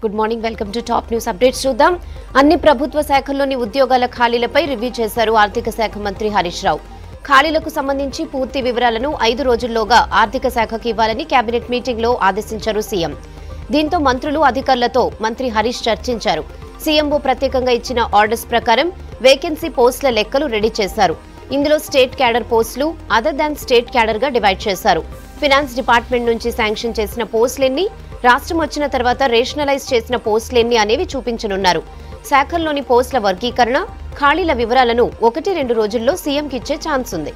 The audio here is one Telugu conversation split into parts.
good morning welcome to top news updates చూద్దాం అన్ని ప్రభుత్వ శాఖల్లోని ఉద్యోగాల ఖాళీలపై రివ్యూ చేశారు ఆర్థిక శాఖ మంత్రి హరీష్ రావు ఖాళీలకు సంబంధించి పూర్తి వివరాలను ఐదు రోజుల్లోగా ఆర్థిక శాఖకి ఇవ్వాలని కేబినెట్ మీటింగ్ లో ఆదేశించారు సీఎం దీంతో మంత్రులు అధికారులతో మంత్రి హరీష్ చర్చించారు సీఎంఓ ప్రత్యేకంగా ఇచ్చిన ఆర్డర్స్ ప్రకారం వేకెన్సీ పోస్టుల లెక్కలు రెడీ చేశారు ఇందులో స్టేట్ క్యాడర్ పోస్టులు అదర్ దాన్ స్టేట్ క్యాడర్ గా డివైడ్ చేశారు ఫినాన్స్ డిపార్ట్మెంట్ నుంచి శాంక్షన్ చేసిన పోస్టులెన్ని రాష్ట్రం వచ్చిన తర్వాత రేషనలైజ్ చేసిన పోస్టులెన్ని అనేవి చూపించనున్నారు శాఖల్లోని పోస్టుల వర్గీకరణ ఖాళీల వివరాలను ఒకటి రెండు రోజుల్లో సీఎంకి ఇచ్చే ఛాన్స్ ఉంది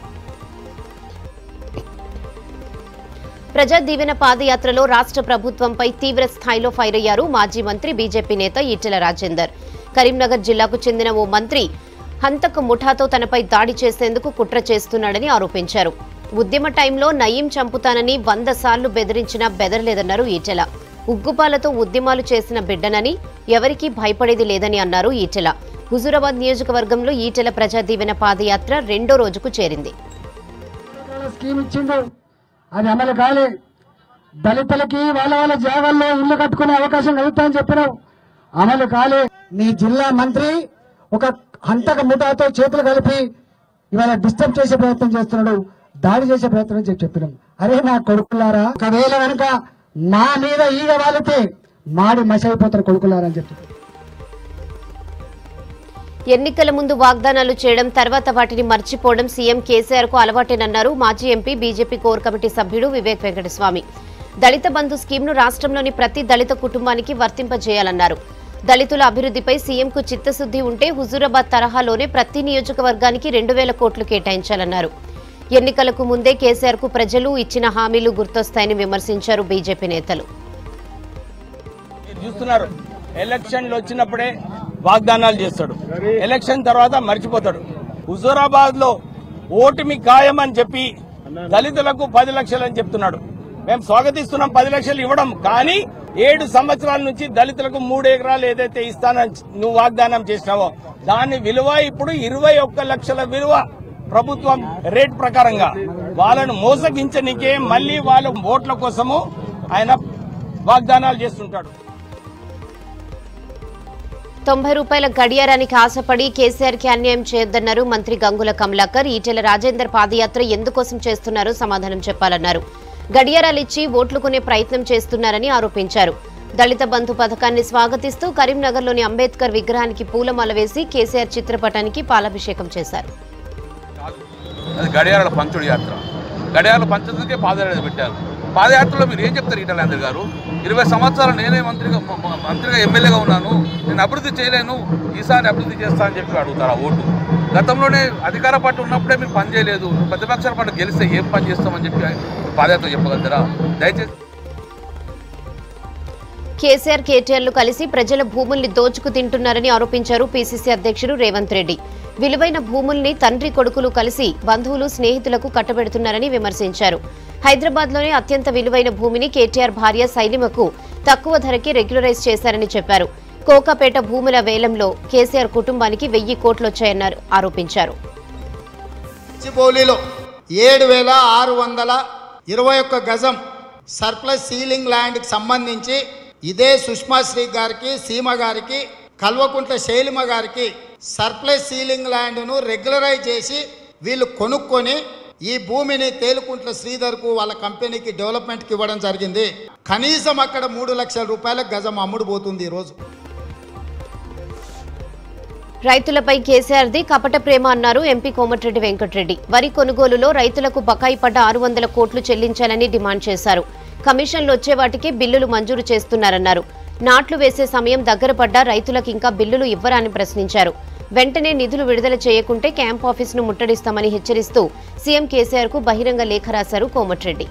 ప్రజా దీవెన పాదయాత్రలో రాష్ట్ర ప్రభుత్వంపై తీవ్ర స్థాయిలో ఫైర్ అయ్యారు మాజీ మంత్రి బీజేపీ నేత ఈటెల రాజేందర్ కరీంనగర్ జిల్లాకు చెందిన ఓ మంత్రి హంతక ముఠాతో తనపై దాడి చేసేందుకు కుట్ర చేస్తున్నాడని ఆరోపించారు ఉద్యమ టైంలో నయీం చంపుతానని వంద సార్లు బెదిరించినా బెదరలేదన్నారు ఈటెల ఉగ్గుపాలతో ఉద్యమాలు చేసిన బిడ్డనని ఎవరికీ భయపడేది లేదని అన్నారు ఈటెల హుజూరాబాద్ నియోజకవర్గంలో ఈటెల ప్రజా దీవెన పాదయాత్ర రెండో రోజుకు చేరింది రకాల స్కీమ్ ఇచ్చిండు అది అమలు కాలే దళితులకి వాళ్ళ వాళ్ళ జాగాల్లో ఇల్లు కట్టుకునే అవకాశం కలుగుతాయని చెప్పినావు అమలు కాలే మీ జిల్లా మంత్రి ఒక హంతక ముఠాతో చేతులు కలిపి ఇవాళ డిస్టర్బ్ చేసే ప్రయత్నం చేస్తున్నాడు దాడి చేసే ప్రయత్నం చేసి చెప్పినాం అరే నా కొడుకులారా ఒకవేళ కనుక నా మీద ఈగ వాలితే మాడి మసైపోతారు కొడుకులారా అని చెప్పి ఎన్నికల ముందు వాగ్దానాలు చేయడం తర్వాత వాటిని మర్చిపోవడం సీఎం కేసీఆర్ కు అలవాటేనన్నారు మాజీ ఎంపీ బీజేపీ కోర్ కమిటీ సభ్యుడు వివేక్ వెంకటస్వామి దళిత బంధు స్కీమ్ను రాష్ట్రంలోని ప్రతి దళిత కుటుంబానికి వర్తింపజేయాలన్నారు దళితుల అభివృద్ధిపై సీఎంకు చిత్తశుద్ది ఉంటే హుజూరాబాద్ తరహాలోనే ప్రతి నియోజకవర్గానికి రెండు వేల కోట్లు కేటాయించాలన్నారు ఎన్నికలకు ముందే కేసీఆర్ కు ప్రజలు ఇచ్చిన హామీలు గుర్తొస్తాయని విమర్శించారు బీజేపీ నేతలు మీరు చూస్తున్నారు ఎలక్షన్లు వచ్చినప్పుడే వాగ్దానాలు చేస్తాడు ఎలక్షన్ తర్వాత మర్చిపోతాడు హుజూరాబాద్ లో ఓటమి ఖాయం అని చెప్పి దళితులకు పది లక్షలు అని చెప్తున్నాడు మేము స్వాగతిస్తున్నాం పది లక్షలు ఇవ్వడం కానీ ఏడు సంవత్సరాల నుంచి దళితులకు మూడు ఎకరాలు ఏదైతే ఇస్తానని నువ్వు వాగ్దానం చేసినావో దాని విలువ ఇప్పుడు ఇరవై ఒక్క లక్షల విలువ ప్రభుత్వం రేట్ ప్రకారంగా వాళ్ళను మోసగించనికే మళ్ళీ వాళ్ళ ఓట్ల కోసము ఆయన వాగ్దానాలు చేస్తుంటాడు తొంభై రూపాయల గడియారానికి ఆశపడి కేసీఆర్ కి అన్యాయం చేయొద్దన్నారు మంత్రి గంగుల కమలాకర్ ఈటెల రాజేందర్ పాదయాత్ర ఎందుకోసం చేస్తున్నారో సమాధానం చెప్పాలన్నారు గడియారాలిచ్చి ఓట్లు కొనే ప్రయత్నం చేస్తున్నారని ఆరోపించారు దళిత బంధు పథకాన్ని స్వాగతిస్తూ కరీంనగర్లోని అంబేద్కర్ విగ్రహానికి పూలమాల వేసి కేసీఆర్ చిత్రపటానికి పాలాభిషేకం చేశారు కాదు అది గడియారాల పంచుడు యాత్ర గడియారాల పంచదుకే పాదయాత్ర పెట్టారు పాదయాత్రలో మీరు ఏం చెప్తారు ఈటలాంధ్ర గారు ఇరవై సంవత్సరాలు నేనే మంత్రిగా మ- మ- మంత్రిగా ఎమ్మెల్యేగా ఉన్నాను నేను అభివృద్ధి చేయలేను ఈసారి అభివృద్ధి చేస్తా అని చెప్పి అడుగుతారు ఆ ఓటు గతంలోనే అధికార పార్టీ ఉన్నప్పుడే మీరు పని చేయలేదు ప్రతిపక్షాల పార్టీ గెలిస్తే ఏం పని చేస్తామని చెప్పి పాదయాత్ర చెప్పగలుగుతారా దయచేసి కేసీఆర్ కేటీఆర్లు కలిసి ప్రజల భూముల్ని దోచుకు తింటున్నారని ఆరోపించారు పీసీసీ అధ్యక్షుడు రేవంత్ రెడ్డి విలువైన భూముల్ని తండ్రి కొడుకులు కలిసి బంధువులు స్నేహితులకు కట్టబెడుతున్నారని విమర్శించారు హైదరాబాద్లోనే అత్యంత విలువైన భూమిని కేటీఆర్ భార్య శైలిమకు తక్కువ ధరకే రెగ్యులరైజ్ చేశారని చెప్పారు కోకాపేట భూముల వేలంలో కేసీఆర్ కుటుంబానికి వెయ్యి కోట్లొచ్చాయన్నారు ఆరోపించారు చిపోలిలో ఏడు వేల ఆరు వందల ఇరవై ఒక్క గజం సర్ప్లస్ సీలింగ్ ల్యాండ్కి సంబంధించి ఇదే సుష్మా శ్రీ గారికి సీమ గారికి కల్వకుంట్ల శైలిమ గారికి సర్ప్లస్ సీలింగ్ ల్యాండ్ను రెగ్యులరైజ్ చేసి వీళ్ళు కొనుక్కొని ఈ భూమిని తేలుకుంట్ల శ్రీధర్కు వాళ్ళ కంపెనీకి డెవలప్మెంట్కి ఇవ్వడం జరిగింది కనీసం అక్కడ మూడు లక్షల రూపాయల గజం అమ్ముడు పోతుంది ఈరోజు రైతులపై కేసీఆర్ది కపట ప్రేమ అన్నారు ఎంపీ కోమటిరెడ్డి వెంకటరెడ్డి వరి కొనుగోలులో రైతులకు బకాయి పడ్డ ఆరు వందల కోట్లు చెల్లించాలని డిమాండ్ చేశారు కమిషన్లు వచ్చే వాటికి బిల్లులు మంజూరు చేస్తున్నారన్నారు నాట్లు వేసే సమయం దగ్గర పడ్డా రైతులకు ఇంకా బిల్లులు ఇవ్వరా అని ప్రశ్నించారు వెంటనే నిధులు విడుదల చేయకుంటే క్యాంప్ ఆఫీసును ముట్టడిస్తామని హెచ్చరిస్తూ సీఎం కేసీఆర్ కు బహిరంగ లేఖ రాశారు కోమటిరెడ్డి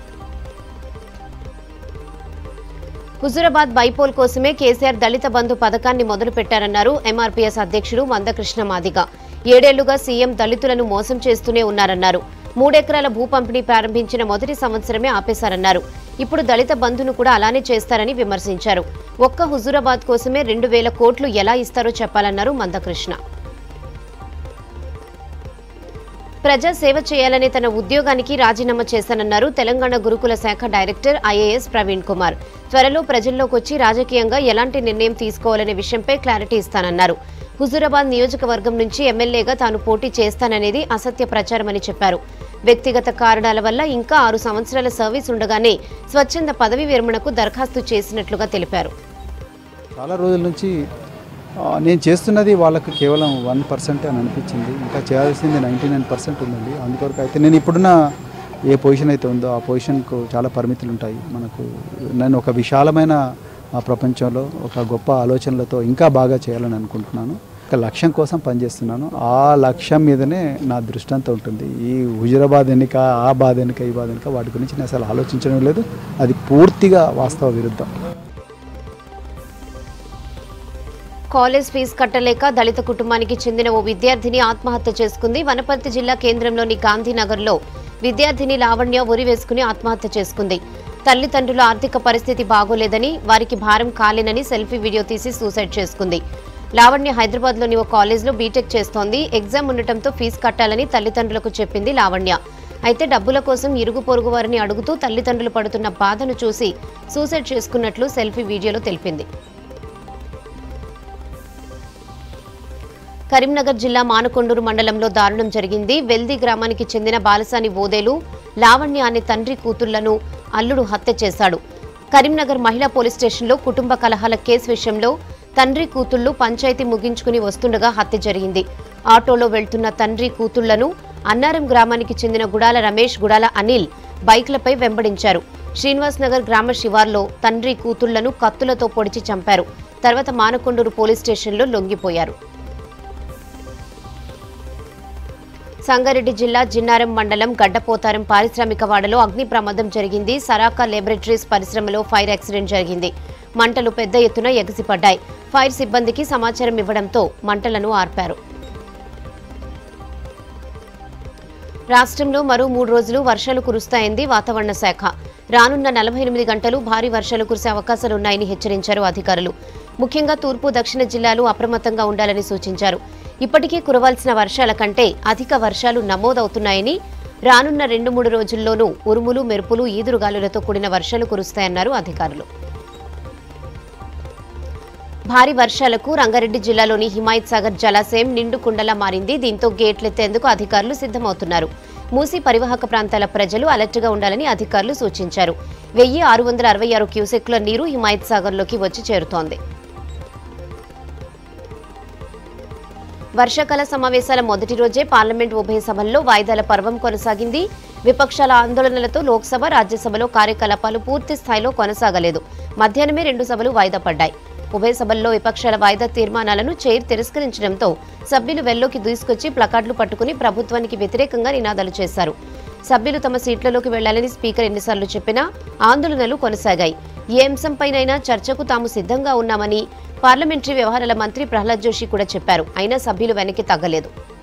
హుజూరాబాద్ బైపోల్ కోసమే కేసీఆర్ దళిత బంధు పథకాన్ని మొదలు పెట్టారన్నారు ఎంఆర్పీఎస్ అధ్యక్షుడు మందకృష్ణ మాదిగ ఏడేళ్లుగా సీఎం దళితులను మోసం చేస్తూనే ఉన్నారన్నారు మూడెకరాల భూ పంపిణీ ప్రారంభించిన మొదటి సంవత్సరమే ఆపేశారన్నారు ఇప్పుడు దళిత బంధును కూడా అలానే చేస్తారని విమర్శించారు ఒక్క హుజూరాబాద్ కోసమే రెండు వేల కోట్లు ఎలా ఇస్తారో చెప్పాలన్నారు మందకృష్ణ ప్రజా సేవ చేయాలనే తన ఉద్యోగానికి రాజీనామా చేశానన్నారు తెలంగాణ గురుకుల శాఖ డైరెక్టర్ ఐఏఎస్ ప్రవీణ్ కుమార్ త్వరలో ప్రజల్లోకి వచ్చి రాజకీయంగా ఎలాంటి నిర్ణయం తీసుకోవాలనే విషయంపై క్లారిటీ ఇస్తానన్నారు హుజూరాబాద్ నియోజకవర్గం నుంచి ఎమ్మెల్యేగా తాను పోటీ చేస్తాననేది అసత్య ప్రచారమని చెప్పారు వ్యక్తిగత కారణాల వల్ల ఇంకా ఆరు సంవత్సరాల సర్వీస్ ఉండగానే స్వచ్ఛంద పదవి విరమణకు దరఖాస్తు చేసినట్లుగా తెలిపారు చాలా రోజుల నుంచి ఆ, నేను చేస్తున్నది వాళ్ళకు కేవలం వన్ పర్సెంట్ అని అనిపించింది ఇంకా చేయాల్సింది నైంటీ నైన్ పర్సెంట్ ఉందండి అందుకొరకు అయితే నేను ఇప్పుడున్న ఏ పొజిషన్ అయితే ఉందో ఆ పొజిషన్కు చాలా పరిమితులు ఉంటాయి మనకు నేను ఒక విశాలమైన ఆ ప్రపంచంలో ఒక గొప్ప ఆలోచనలతో ఇంకా బాగా చేయాలని అనుకుంటున్నాను ఒక లక్ష్యం కోసం పనిచేస్తున్నాను ఆ లక్ష్యం మీదనే నా దృష్టి అంతా ఉంటుంది ఈ హుజరాబాద్ ఎన్నిక ఆ బాధ ఎన్నిక ఈ బాధ ఎన్నిక వాటి గురించి నేను అసలు ఆలోచించడం లేదు అది పూర్తిగా వాస్తవ విరుద్ధం కాలేజ్ ఫీజు కట్టలేక దళిత కుటుంబానికి చెందిన ఓ విద్యార్థిని ఆత్మహత్య చేసుకుంది వనపర్తి జిల్లా కేంద్రంలోని గాంధీనగర్లో విద్యార్థిని లావణ్య ఉరి వేసుకుని ఆత్మహత్య చేసుకుంది తల్లిదండ్రుల ఆర్థిక పరిస్థితి బాగోలేదని వారికి భారం కాలేనని సెల్ఫీ వీడియో తీసి సూసైడ్ చేసుకుంది లావణ్య హైదరాబాద్లోని ఓ కాలేజ్లో బీటెక్ చేస్తోంది ఎగ్జామ్ ఉండటంతో ఫీజు కట్టాలని తల్లిదండ్రులకు చెప్పింది లావణ్య అయితే డబ్బుల కోసం ఇరుగు పొరుగు వారిని అడుగుతూ తల్లిదండ్రులు పడుతున్న బాధను చూసి సూసైడ్ చేసుకున్నట్లు సెల్ఫీ వీడియోలో తెలిపింది కరీంనగర్ జిల్లా మానకొండూరు మండలంలో దారుణం జరిగింది వెల్ది గ్రామానికి చెందిన బాలసాని ఓదేలు లావణ్య అనే తండ్రి కూతుళ్లను అల్లుడు హత్య చేశాడు కరీంనగర్ మహిళా పోలీస్ స్టేషన్లో కుటుంబ కలహాల కేసు విషయంలో తండ్రి కూతుళ్లు పంచాయతీ ముగించుకుని వస్తుండగా హత్య జరిగింది ఆటోలో వెళ్తున్న తండ్రి కూతుళ్లను అన్నారం గ్రామానికి చెందిన గుడాల రమేష్ గుడాల అనిల్ బైక్లపై వెంబడించారు శ్రీనివాస్ నగర్ గ్రామ శివార్లో తండ్రి కూతుళ్లను కత్తులతో పొడిచి చంపారు తర్వాత మానకొండూరు పోలీస్ స్టేషన్లో లొంగిపోయారు సంగారెడ్డి జిల్లా జిన్నారం మండలం గడ్డపోతారం పారిశ్రామిక వాడలో అగ్ని ప్రమాదం జరిగింది సరాకా లేబొరేటరీస్ పరిశ్రమలో ఫైర్ యాక్సిడెంట్ జరిగింది మంటలు పెద్ద ఎత్తున ఎగసిపడ్డాయి ఫైర్ సిబ్బందికి సమాచారం ఇవ్వడంతో మంటలను ఆర్పారు రాష్ట్రంలో మరో మూడు రోజులు వర్షాలు కురుస్తాయంది వాతావరణ శాఖ రానున్న నలభై ఎనిమిది గంటలు భారీ వర్షాలు కురిసే అవకాశాలున్నాయని హెచ్చరించారు అధికారులు ముఖ్యంగా తూర్పు దక్షిణ జిల్లాలు అప్రమత్తంగా ఉండాలని సూచించారు ఇప్పటికే కురవాల్సిన వర్షాల కంటే అధిక వర్షాలు నమోదవుతున్నాయని రానున్న రెండు మూడు రోజుల్లోనూ ఉరుములు మెరుపులు ఈదురుగాలులతో కూడిన వర్షాలు కురుస్తాయన్నారు అధికారులు భారీ వర్షాలకు రంగారెడ్డి జిల్లాలోని హిమాయత్ సాగర్ జలాశయం నిండు కుండలా మారింది దీంతో గేట్లెత్తేందుకు అధికారులు సిద్ధమవుతున్నారు మూసీ పరివాహక ప్రాంతాల ప్రజలు అలర్ట్గా ఉండాలని అధికారులు సూచించారు వెయ్యి ఆరు వందల అరవై ఆరు క్యూసెక్ల నీరు హిమాయత్ సాగర్లోకి వచ్చి చేరుతోంది వర్షాకాల సమావేశాల మొదటి రోజే పార్లమెంట్ ఉభయ సభల్లో వాయిదాల పర్వం కొనసాగింది విపక్షాల ఆందోళనలతో లోక్సభ రాజ్యసభలో కార్యకలాపాలు పూర్తి స్థాయిలో కొనసాగలేదు మధ్యాహ్నమే రెండు సభలు వాయిదా పడ్డాయి ఉభయ సభల్లో విపక్షాల వాయిదా తీర్మానాలను చైర్ తిరస్కరించడంతో సభ్యులు వెల్లోకి దూసుకొచ్చి ప్లకార్డులు పట్టుకుని ప్రభుత్వానికి వ్యతిరేకంగా నినాదాలు చేశారు సభ్యులు తమ సీట్లలోకి వెళ్లాలని స్పీకర్ ఎన్నిసార్లు చెప్పినా ఆందోళనలు కొనసాగాయి ఏ అంశంపైనైనా చర్చకు తాము సిద్ధంగా ఉన్నామని పార్లమెంటరీ వ్యవహారాల మంత్రి ప్రహ్లాద్ జోషి కూడా చెప్పారు అయినా సభ్యులు వెనక్కి తగ్గలేదు